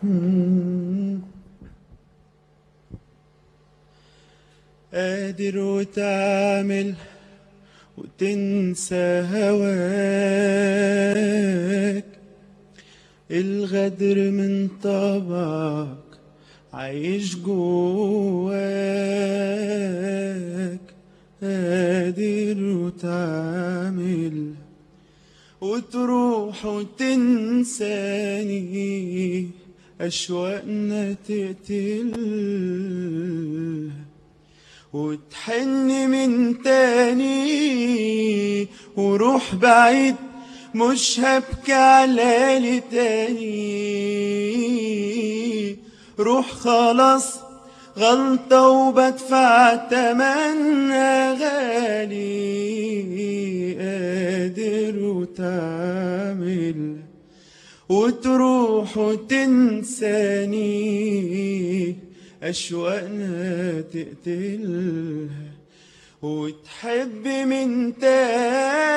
قادر وتعمل وتنسى هواك الغدر من طبعك عايش جواك قادر وتعمل وتروح وتنساني أشواقنا تقتل وتحن من تاني وروح بعيد مش هبكي على ليالي تاني روح خلاص غلطة وبدفع تمنى غالي قادر وتعمل وتروح وتنساني أشواقنا تقتلها وتحب من تاني